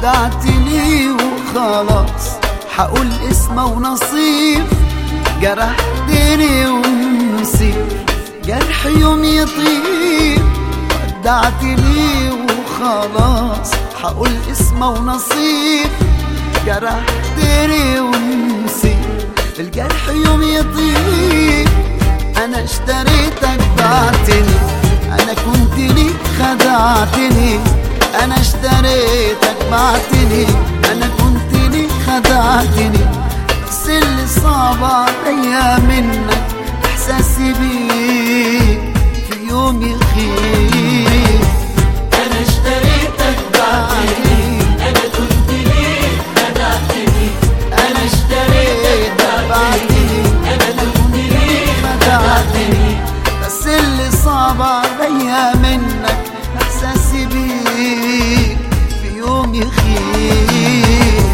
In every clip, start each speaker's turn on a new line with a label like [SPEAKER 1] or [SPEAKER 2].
[SPEAKER 1] ودعتني وخلاص حقول اسمه ونصيب جرحتني ونسيت جرح يوم يطيب ودعتني وخلاص حقول اسمه ونصيب جرحتني ونسيت الجرح يوم يطيب انا اشتريتك بعتني انا كنت ليك خدعتني انا اشتريتك بعتني انا كنت ليك خدعتني بس اللي صعب عليا منك احساسي بيك في يوم يخيب
[SPEAKER 2] انا اشتريتك بعتني انا كنت ليك خدعتني
[SPEAKER 1] انا اشتريتك بعتني
[SPEAKER 2] انا كنت ليك
[SPEAKER 1] خدعتني بس اللي صعب عليا منك احساسي بيك في يوم يخيب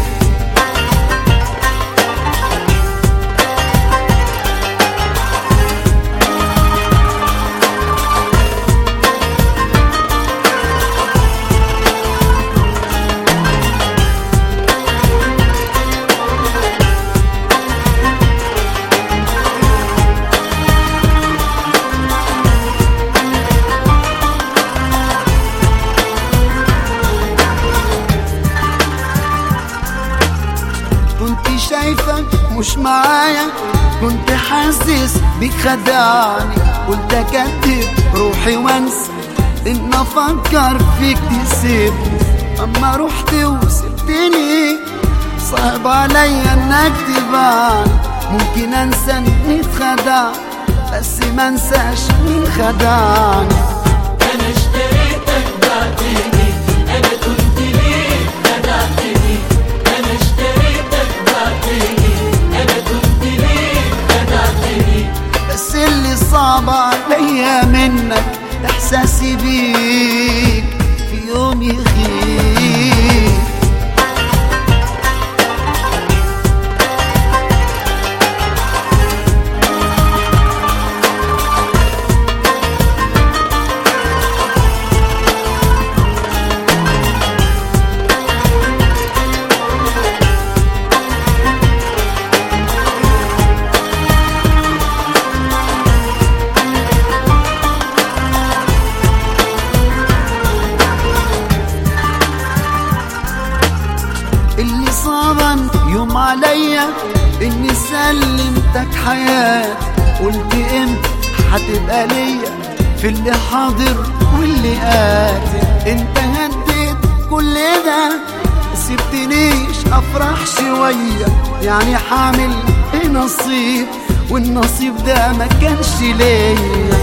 [SPEAKER 1] كنت شايفك مش معايا كنت حاسس بيك خدعني قلت اكدب روحي وانسى ان افكر فيك تسيبني اما رحت وسبتني صعب عليا انك تبان ممكن انسى اني اتخدعت بس ما انساش مين خدعني
[SPEAKER 2] انا اشتريتك بعتني انا كنت ليك خدعتني انا اشتريتك بعتني انا كنت ليك خدعتني
[SPEAKER 1] بس اللي صعب عليا منك احساسي بيك في يوم يخيب اللي صعبا يوم عليا اني سلمتك حياتي قلت امتى هتبقى ليا في اللي حاضر واللي آتي انت هديت كل ده سبتنيش افرح شوية يعني حامل ايه نصيب والنصيب ده ما كانش ليا